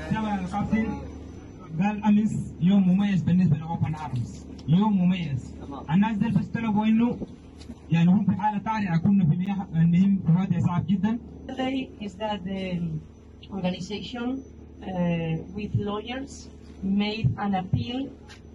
طبعا الكابتن قال امس يوم مميز بالنسبه لاوبن ارمز يوم مميز الناس دول بس طلبوا انه يعني هم في حاله طارئه كنا في مياه انهم في وضع صعب جدا Today is that the organization uh, with lawyers made an appeal